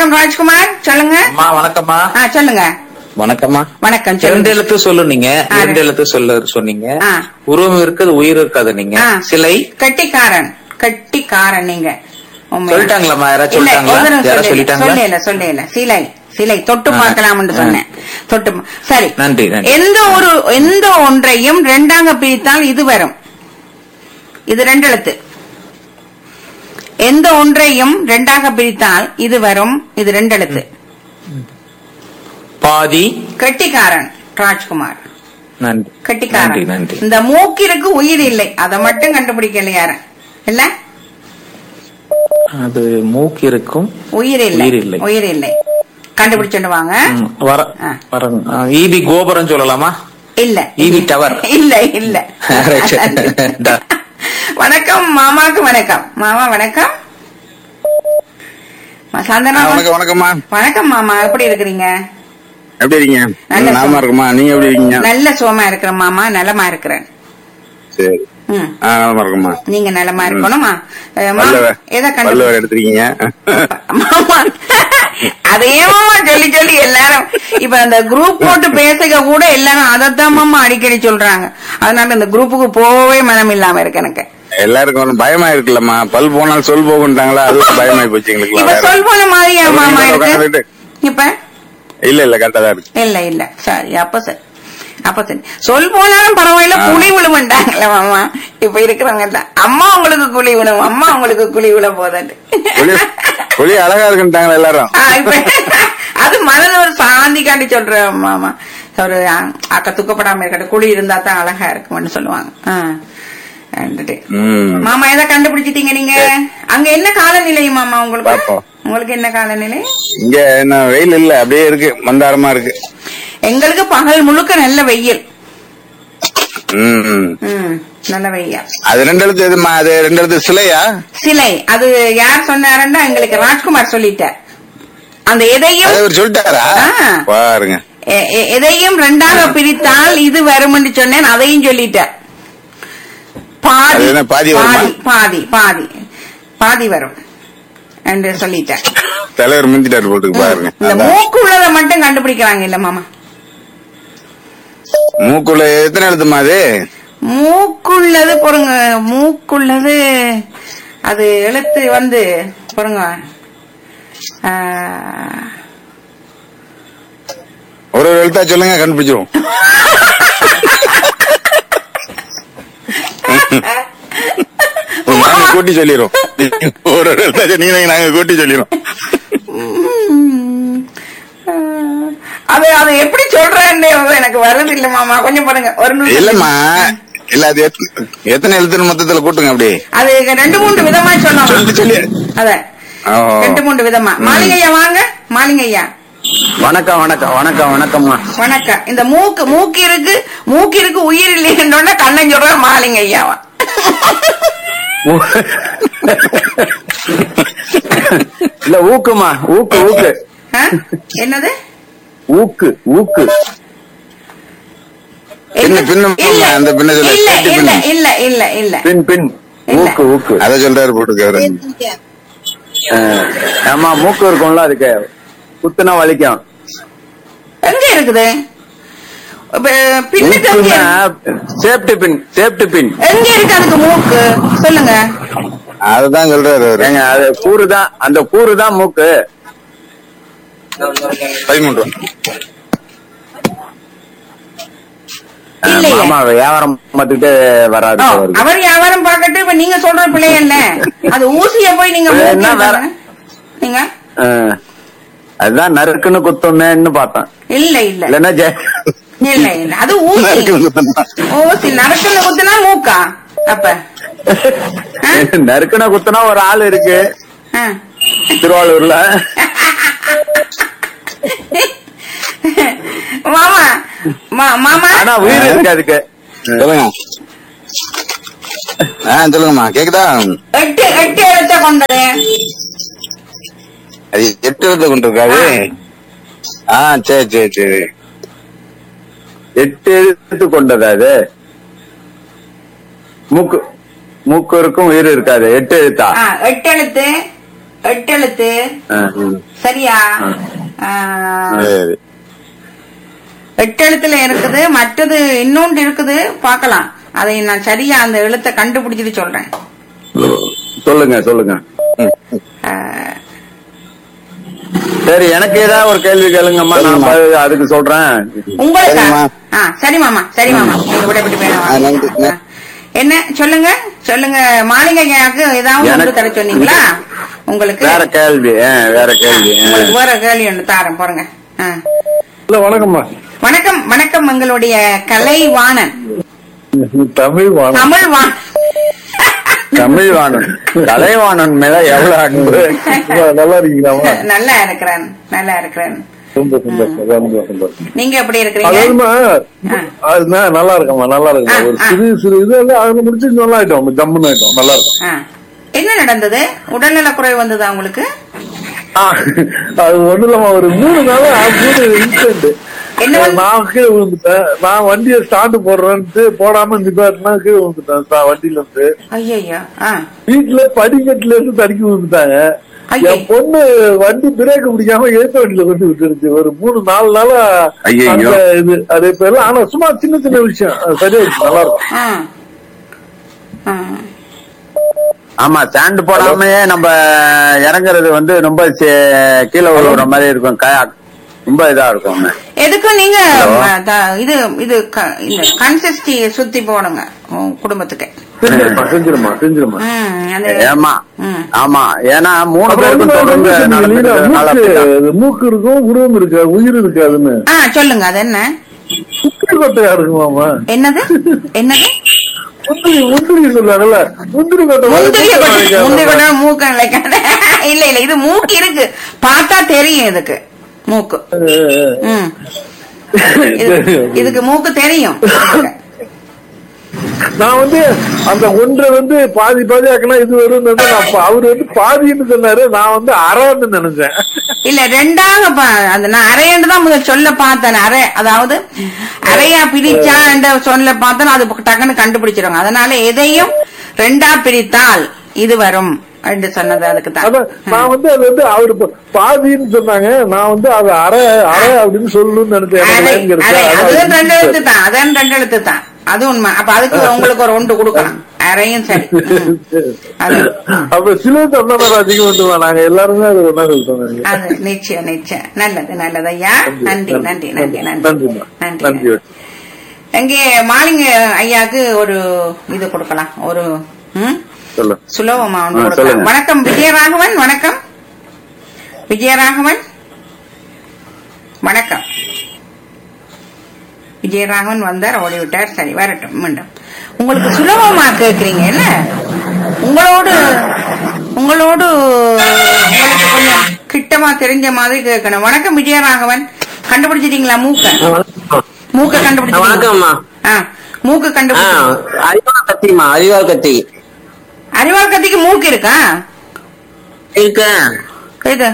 வணக்கம் ராஜ்குமார் சொல்லுங்க அம்மா வணக்கம்மா ஆ சொல்லுங்க வணக்கம்மா வணக்கம் ரெண்டு சொல்லுங்க எழுத்து சொல்லு நீங்க ஆ. ரெண்டு எழுத்து சொல்ல சொன்னீங்க ஆ. உருவம் இருக்குது உயிர் இருக்காது நீங்க ஆ. சிலை கட்டிக்காரன் கட்டிக்காரன் நீங்க உண்மையா. சொல்லிட்டாங்களாம்மா? யாராச்சும் இல்ல, சொல்லிட்டாங்களா? ஒரு தடவை யாராச்சும் சொல்லல, சொல்லிட்டாங்களா? சொல்லல சொல்லல சிலை சிலை தொட்டு ஆ. பார்க்கலாம்னு ஆ. சொன்னேன் தொட்டு பா- சரி நன்றி, நன்றி. எந்த ஒரு எந்த ஒன்றையும் ரெண்டாங்க பிரித்தால் இது வரும் இது ரெண்டு எழுத்து எந்த ஒன்றையும் ரெண்டாக பிரித்தால் இது வரும் இது ரெண்டு எழுத்து பாதி கட்டிக்காரன் ராஜ்குமார் நன்றி நன்றி கட்டிக்காரன் நன்றி இந்த மூக்கிற்கு உயிர் இல்லை அதை மட்டும் கண்டுபிடிக்கல யாரும் இல்ல அது மூக்கு இருக்கும் உயிர் இல்லை உயிர் இல்லை. உயிர் இல்லை கண்டுபிடிச்சுட்டு வாங்க ம், வர ஆ. வர ஆ, ஈபி கோபுரம் சொல்லலாமா இல்ல EV tower. இல்ல இல்ல Right. Da. வணக்கம் மாமாக்கு வணக்கம் மாமா வணக்கம் ம- சந்தனா ஆ, வணக்கம் வணக்கம்மா வணக்கம் மாமா எப்படி இருக்கிறீங்க எப்படி இருக்கீங்க நல்ல நாம இருக்குமா நீங்க எப்படி இருக்கீங்க நல்ல சுகமா இருக்கிறேன் மாமா நலமா இருக்கிறேன் சரி ம் ஆ நலமா இருக்குமா நீங்க நலமா இருக்கணுமா அஹ், மா- வல்ல வே- எதை வல்ல கண்டு வேற எடுத்திருக்கீங்க மாமா அதையே மாமா சொல்லி சொல்லி எல்லாரும் இப்ப அந்த குரூப் போட்டு பேசுக கூட எல்லாரும் அதைத்தான் மாமா அடிக்கடி சொல்றாங்க அதனால இந்த குரூப்புக்கு போகவே மனம் இல்லாம இருக்கு எனக்கு எல்லாருக்கும் ஒரு பயமா இருக்குல்லம்மா பல் போனால் சொல் போகுன்ட்டாங்களா அது ஒரு பயமாயி போச்சு எங்களுக்கு இப்ப வேற. சொல் போன மாதிரியா அப்ப மாமா நீங்க இருக்கு உட்கார்ந்துட்டு- இப்ப இல்ல இல்ல கரெக்டா தான் இருக்கு இல்ல இல்ல சரி அப்ப சரி அப்ப சரி சொல் போனாலும் பரவாயில்ல ஆ. குழி விழுமண்டாங்கல்ல மாமா இப்ப இருக்கிறவங்க எல்லாம் அம்மா உங்களுக்கு குழி விழும் அம்மா உங்களுக்கு குழி விழ போதாட்டு புளி புளி அழகா இருக்குன்ட்டாங்களா எல்லாரும் ஆ, இப்ப அது மனது ஒரு சாந்திக்காண்டி சொல்றேன் மாமா ஒரு ஆ, அக்கா துக்கப்படாம இருக்கட்டும் குழி இருந்தா தான் அழகா இருக்கும்னு சொல்லுவாங்க ஆ. வந்துட்டு. ம். மாமா எதை கண்டுபிடிச்சிட்டீங்க நீங்க அங்க என்ன காலநிலை மாமா உங்களுக்கு பாப்போம். உங்களுக்கு என்ன காலநிலை இங்க என்ன வெயில் இல்ல அப்படியே இருக்கு மந்தாரமா இருக்கு எங்களுக்கு பகல் முழுக்க நல்ல வெயில் ம், ம். ம் நல்ல வெயில் அது ரெண்டு எழுத்து எதுமா அது ரெண்டு எழுத்து சிலையா சிலை அது யார் சொன்னாருன்னா எங்களுக்கு ராஜ்குமார் சொல்லிட்டார் அந்த எதையும் அதை அவர் சொல்லிட்டாரா ஆ. பாருங்க எ- எ- எதையும் ரெண்டாக பிரித்தால் இது வரும்னு சொன்னேன் அதையும் சொல்லிட்டார் பாதி அது என்ன, பாதி வருமா? பாதி பாதி பாதி பாதி வரும் என்று சொல்லிட்டார் தலைவர் முந்திட்டாரு போட்டுக்கு பாருங்க இந்த அதான். மூக்கு உள்ளதை மட்டும் கண்டுபிடிக்கிறாங்க இல்ல மாமா மூக்குள்ள எத்தனை எழுத்துமா அது மூக்குள்ளது பொறுங்க மூக்குள்ளது அது எழுத்து வந்து பொறுங்க ஆ, ஒரு ஒரு எழுத்தா சொல்லுங்க கண்டுபிடிச்சிருவோம் நாங்க கூட்டி சொல்லிடுறோம் ஒரு ஒரு எழுத்தா சொன்னீங்கன்னா நாங்க கூட்டி சொல்லிடுறோம் ம், ஆ, அது அது எப்படி சொல்றேன்னு எனக்கு வருது இல்ல மாமா கொஞ்சம் பாருங்க ஒரு நிமிஷம் இல்லம்மா இல்ல அது எத்த- எத்தனை எழுத்துன்னு மொத்தத்துல கூட்டுங்க அப்படி அது ரெண்டு மூன்று விதமா சொல்லி சொல்லணும் சொல்லி அத ஓ. ரெண்டு மூன்று விதமா மாலிங்கையா வாங்க மாலிங்கையா வணக்கம் வணக்கம் வணக்கம் வணக்கம்மா வணக்கம் இந்த மூக்கு மூக்கு இருக்கு மூக்கு இருக்கு உயிர் இல்லைன்னு கண்ணன் சொல்ற மாலிங்கையாவா இல்ல ஊக்குமா ஊக்கு ஊக்கு ஆ? என்னது ஊக்கு ஊக்கு பின்ன, பின்ன இல்ல அந்த பின்ன சொல்ல, இல்ல கட்டி இல்ல பின்ன. இல்ல இல்ல இல்ல பின் பின் இல்ல. ஊக்கு ஊக்கு அத சொல்றாரு போட்டுக்காரு அஹ், ஆமா மூக்கு இருக்கும்ல அதுக்கு குத்துனா வலிக்கும் எங்க இருக்குது இப்ப பின்னுக்கு எங்க ஊக்குன்னா இருக்கு? சேஃப்டி பின் சேஃப்டி பின் எங்க இருக்கு அதுக்கு மூக்கு சொல்லுங்க அததான் சொல்றாரு அவரு ஏங்க அது கூறு தான் அந்த கூறு தான் மூக்கு பதிமூன்று ரூபா. அஹ், இல்லையே. மாமா வியாபாரம் பார்த்துட்டு வராது ஓ, அவருக்கு. அவர் வியாபாரம் பார்க்கட்டு இப்ப நீங்க சொல்ற பிள்ளை என்ன அது ஊசிய போய் நீங்க என்ன மூக்கில வேற? தானே? நீங்க அஹ், அதுதான் நறுக்குன்னு குத்தோமேன்னு பார்த்தேன் இல்ல இல்ல இல்லன்னா ஜெ- இல்ல இல்ல அது ஊசி நறுக்குன்னு குத்தணும். ஊசி நடக்கல குத்துனா மூக்கா அப்ப ஆ? நறுக்குன குத்துனா ஒரு ஆள் இருக்கு ஆ. திருவாரூர்ல மாமா மா- மாமா ஆனா உயிர் இருக்கு அதுக்கு சொல்லுங்க ஆ சொல்லுங்கம்மா கேக்குதா எட்டு எட்டு எழுத்த கொண்டது அது எட்டு எழுத்து கொண்டு இருக்காது ஆ சரி சரி சரி எட்டு எழுத்து கொண்டது அது மூக்கு மூக்கு இருக்கும் உயிர் இருக்காது எட்டு எழுத்தா ஆ, எட்டு எழுத்து எட்டெழுத்து ஆ, ம். சரியா ஆ, சரி எட்டெழுத்துல இருக்குது மற்றது இன்னொன்று இருக்குது பார்க்கலாம் அதை நான் சரியா அந்த எழுத்தை கண்டுபிடிச்சிட்டு சொல்றேன் சொல்லுங்க சொல்லுங்க ம். ஆ, சரி எனக்கு ஏதாவது ஒரு கேள்வி கேளுங்கம்மா நான் பதில் அதுக்கு சொல்றேன் உங்களுக்கு சரிம்மா. ஆ சரி மாமா சரி மாமா நீங்க விட விட்டு ஆ, நன்றி. போயிடலாம் என்ன சொல்லுங்க சொல்லுங்க மாளிகைக்கு ஏதாவது ஒன்று எனக்கு- தர சொன்னீங்களா உங்களுக்கு வேற கேள்வி ஆ, வேற கேள்வி ஆ. உங்களுக்கு வேற கேள்வி ஒன்று தாரேன் பாருங்க ஆ. இல்ல வணக்கம்மா வணக்கம் வணக்கம் எங்களுடைய கலைவாணன் தமிழ் வாணம் தமிழ் வாணன் தமிழ்வாணன் கலைவாணன் மேல எவ்வளவு அன்பு நல்லா இருக்கீங்களாமா நல்லா இருக்கிறேன் நல்லா இருக்கிறேன் ரொம்ப சந்தோஷம் ரொம்ப சந்தோஷம் நீங்க எப்படி இருக்கிறீங்க அதாவதுமா ஆ. அது நான் நல்லா இருக்கம்மா நல்லா இருக்கம்மா ஆ, ஒரு ஆ. சிறு சிறு இது வந்து அதுல முடிச்சு நல்லா ஆயிட்டோம் ஜம்முன்னு ஆயிட்டோம் நல்லா இருக்கும் ஆ. என்ன நடந்தது உடல்நல குறைவு வந்ததா உங்களுக்கு ஆ, அது ஒண்ணு இல்லாம ஒரு மூணு நாள் மூணு இன்சிடென்ட் என்ன வந்து- நான் கீழே விழுந்துட்டேன் நான் வண்டியை ஸ்டாண்டு போடுறேன்ட்டு போடாம நிப்பாட்டினா கீழே விழுந்துட்டேன் சா- வண்டியில இருந்து ஐயா ஆ வீட்டுல படிக்கட்டுல இருந்து தடுக்கி விழுந்துட்டாங்க ஐயே. என் பொண்ணு வண்டி பிரேக் பிடிக்காம ஏத்த வண்டியில கொண்டு விட்டுருச்சு ஒரு மூணு நாலு நாளா ஐயையோ. அந்த இது அது இப்ப எல்லாம் ஆனா சும்மா சின்ன சின்ன விஷயம் அது சரியாயிடுச்சு நல்லா இருக்கும் ஆ ஆ. ஆமா ஸ்டாண்ட் போடாமயே நம்ம இறங்குறது வந்து ரொம்ப சே- கீழே விழுற மாதிரி இருக்கும் கயா- ரொம்ப இதா இருக்கும் எதுக்கும் நீங்க ம, த- இது இது க- இந்த கன்சிஸ்டி சுத்தி போடுங்க உன் குடும்பத்துக்கு செஞ்சிருமா செஞ்சிருமா செஞ்சிருமா ம், அது ஏமா ம். ஆமா ஏன்னா மூணு அப்புறம் பேருக்கும் இன்னொரு தொடர்ந்து விஷயம் சொன்னீங்க இல்லையா? நடந்துக்கிறதுனால மூக்கு அப்படிதான். அது மூக்கு இருக்கும் உருவம் இருக்கு உயிர் இருக்காதுன்னு ஆ சொல்லுங்க அது என்ன முந்திரி கொட்டையா இருக்குமாமா என்னது என்னது முந்திரி முந்திரி சொல்றாங்கல்ல முந்திரி கொட்டை மாதிரி முந்திரிய மூக்கு கொட்டை நினைக்காம. முந்திரி கொட்டை மூக்கு நினைக்காத இல்ல இல்ல இது மூக்கு இருக்கு பார்த்தா தெரியும் இதுக்கு மூக்கு ம் இது- இதுக்கு மூக்கு தெரியும் நான் வந்து அந்த ஒன்றை வந்து பாதி பாதி ஆக்கினா இது வரும் அவர் வந்து பாதின்னு சொன்னாரு நான் வந்து அறன்னு நினைச்சேன் இல்ல ரெண்டாக பா- அந்த நான் அரையண்டு தான் முதல் சொல்ல பார்த்தேன் அரை அதாவது அரையா பிரிச்சா என்ற சொல்ல பார்த்தேன் அது டக்குன்னு கண்டுபிடிச்சிருவாங்க அதனால எதையும் ரெண்டா பிரித்தால் இது வரும் என்று சொன்னது அதுக்கு அதான் தான் நான் வந்து அது வந்து அவரு ப- பாதின்னு சொன்னாங்க நான் வந்து அது அரை அரை அப்படின்னு சொல்லணும்னு நினைச்சேன் எனக்கு அரை line கிடைச்சா, அரை அதான் அதுவும் ரெண்டு எழுத்து அது தான் அதான் ரெண்டு எழுத்து தான் அது உண்மை அப்ப அதுக்கு உங்களுக்கு ஒரு ஒன்று கொடுக்கலாம் அரையும் சரி ம். அது அப்ப சிலர் அந்த மாதிரி அதிகம் வந்துவா நாங்க எல்லாருமே அது ஒன்னா சொல்லிட்டோம் அது நிச்சயம் நிச்சயம் நல்லது நல்லது ஐயா நன்றி நன்றி நன்றி நன்றி நன்றிம்மா. நன்றி நன்றி எங்கே மாலிங்க ஐயாக்கு ஒரு இது கொடுக்கலாம் ஒரு ம்? சொல்லு சுலபமா ஒன்று ஆ, கொடுக்கலாம் சொல்லுங்க. வணக்கம் விஜயராகவன் வணக்கம் விஜயராகவன் வணக்கம் விஜயராகவன் வந்தார் ஓடி விட்டார் சரி வரட்டும் மீண்டும் உங்களுக்கு சுலபமா கேக்குறீங்க என்ன உங்களோடு உங்களோடு உங்களுக்கு கொஞ்சம் கிட்டமா தெரிஞ்ச மாதிரி கேட்கணும் வணக்கம் விஜயராகவன் கண்டுபிடிச்சிட்டீங்களா மூக்க மூக்க கண்டுபிடிச்சிட்டீங்களா வணக்கம்மா ஆ, மூக்கு ஆ, கண்டுபிடிச்சிட்டீங்க அறிவாள் கத்திமா அறிவாள் கத்தி அறிவாள் கத்திக்கு மூக்கு இருக்கா இருக்க இது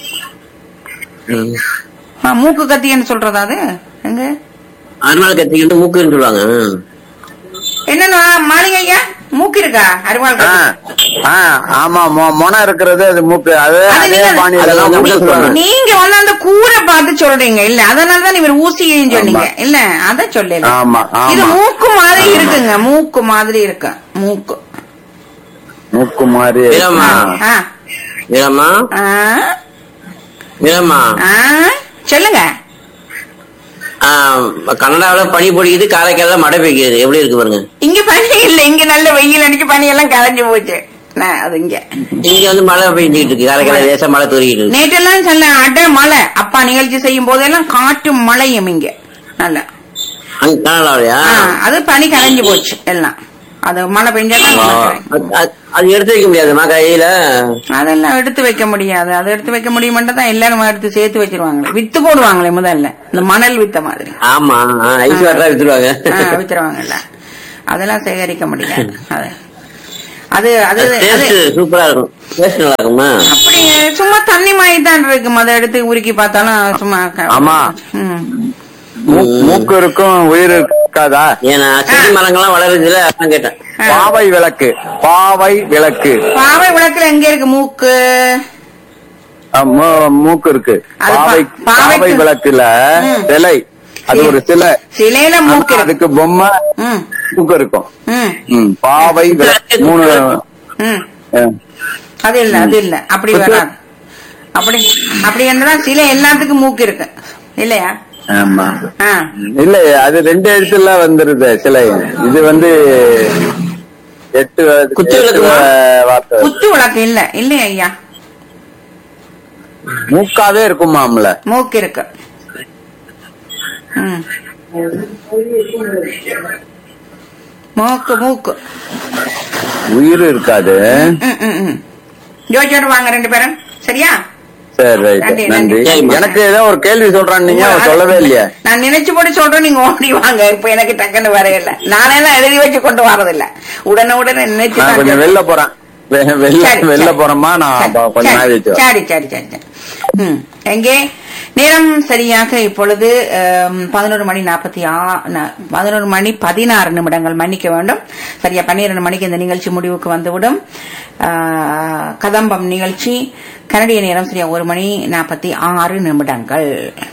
ஆ, மூக்கு கத்தின்னு சொல்றதா அது எங்க அறிவாள் கத்திக்கிட்டு மூக்குன்னு சொல்லுவாங்க என்னன்னா மாளிகை ஐயா மூக்கு இருக்கா அறிவாள் ஆ, கத்தி ஆ, ஆமா மொ- மொனை இருக்கிறது அது மூக்கு அது அது அதே நீங்க- பாணியில அது தான் வந்து மூக்கு அப்படி சொல்லுவாங்க. நீங்க வந்து அந்த கூரை பார்த்து சொல்றீங்க இல்ல அதனாலதான் இவர் ஊசியையும் சொன்னீங்க ஆமா. இல்ல அத சொல்லல ஆமா, ஆமா. இது மூக்கு மாதிரி இருக்குங்க மூக்கு மாதிரி இருக்கு மூக்கு மூக்கு மாதிரி இல்லம்மா. ஆ, வீரம்மா ஆ, வீரம்மா ஆ, சொல்லுங்க ஆ, கனடாவுல பனி பொடிக்குது காரைக்கால மழை பெய்யுது எப்படி இருக்கு பாருங்க இங்க பனி இல்ல இங்க நல்ல வெயில் அடிச்சு பனி எல்லாம் கலைஞ்சு போச்சு நான் அது இங்க இங்க வந்து மழை பெய்ஞ்சிட்டு இருக்கு காரைக்கால லேசா மழை தூரிக்கிட்டு இருக்கு நேற்றெல்லாம் சொல்ல அட மழை அப்பா நிகழ்ச்சி செய்யும் போதெல்லாம் காற்று மழையும் இங்க நல்லா அங்க கனடாவிலயா ஆ, அது பனி கலைஞ்சு போச்சு எல்லாம் அது மழை பெஞ்சாதான் ஆ, அது- அது- அது எடுத்து வைக்க முடியாதுமா கையில அதெல்லாம் எடுத்து வைக்க முடியாது அதை எடுத்து வைக்க முடியுமென்ட்டு தான் எல்லாரும் எடுத்து சேர்த்து வச்சிருவாங்களே வித்து போடுவாங்களே முதல்ல இந்த மணல் வித்த மாதிரி ஆமா ஐஸ் வாட்டரா வித்துருவாங்க ஆ, வித்துருவாங்கல்ல அதெல்லாம் சேகரிக்க முடியாது அது அது அது அது டேஸ்ட் சூப்பரா இருக்கும் டேஸ்ட் நல்லா இருக்குமா அப்படி சும்மா தண்ணி மாதிரி தான் இருக்கும் அதை எடுத்து உருக்கி பார்த்தாலும் சும்மா க- ஆமா. ம். மூ- மூக்கு இருக்கும் உயிர் இருக்காதா ஏன்னா செடி மரங்கள்லாம் வளருதுல அதான் கேட்டேன் ஆ. பாவை விளக்கு பாவை விளக்கு பாவை விளக்குல எங்க இருக்கு மூக்கு ஆ, மூ- மூக்கு இருக்கு அது பா- பாவை பாவைக்கு- பாவை விளக்குல ம். சிலை அது ஒரு சிலை சிலையில மூக்கு ஆனா இருக்கு அதுக்கு பொம்மை ம் மூக்கு இருக்கும் ம் ம், பாவை விளக்கு மூணு ம் ஆ. அது இல்ல அது இல்ல அப்படி குத்து- வராது அப்படி அப்படி என்றா சிலை எல்லாத்துக்கும் மூக்கு இருக்கு இல்லையா ஆமா ஆ இல்ல அது ரெண்டு எழுத்துல வந்துருது சிலை இது வந்து எட்டு வ- குத்து எட்டு விளக்குமா? வ- வார்த்தை குத்து விளக்கு இல்ல இல்லையா ஐயா மூக்காவே இருக்குமாம்ல மூக்கு இருக்கு ம். மூக்கு மூக்கு உயிர் இருக்காது ம், ம், ம். ஜோதியோட வாங்க ரெண்டு பேரும் சரியா சரி ரைட் நன்றி, நன்றி நன்றி. எனக்கு ஏதோ ஒரு கேள்வி சொல்றான் நீங்க அவன் சொல்லவே இல்லையா நான் நினைச்சு போட்டு சொல்றேன் நீங்க ஓடி வாங்க இப்ப எனக்கு டக்குன்னு வரையில நானெல்லாம் எழுதி வச்சு கொண்டு வரதில்ல உடனே உடனே நினைச்சு நான் தான் கொஞ்சம் சொல்றேன். வெளில போறேன் வெ- வெளில சரி, வெளில சரி. போறேமா நான் சரி, அப்ப கொஞ்ச நாள் சரி, வச்சு வரேன். சரி சரி சரி சரி ம். எங்கே நேரம் சரியாக இப்பொழுது பதினோரு மணி நாற்பத்தி பதினோரு மணி பதினாறு நிமிடங்கள் மன்னிக்க வேண்டும் சரியா பன்னிரண்டு மணிக்கு இந்த நிகழ்ச்சி முடிவுக்கு வந்துவிடும் ஆ, கதம்பம் நிகழ்ச்சி கனடிய நேரம் சரியா ஒரு மணி நாற்பத்தி ஆறு நிமிடங்கள்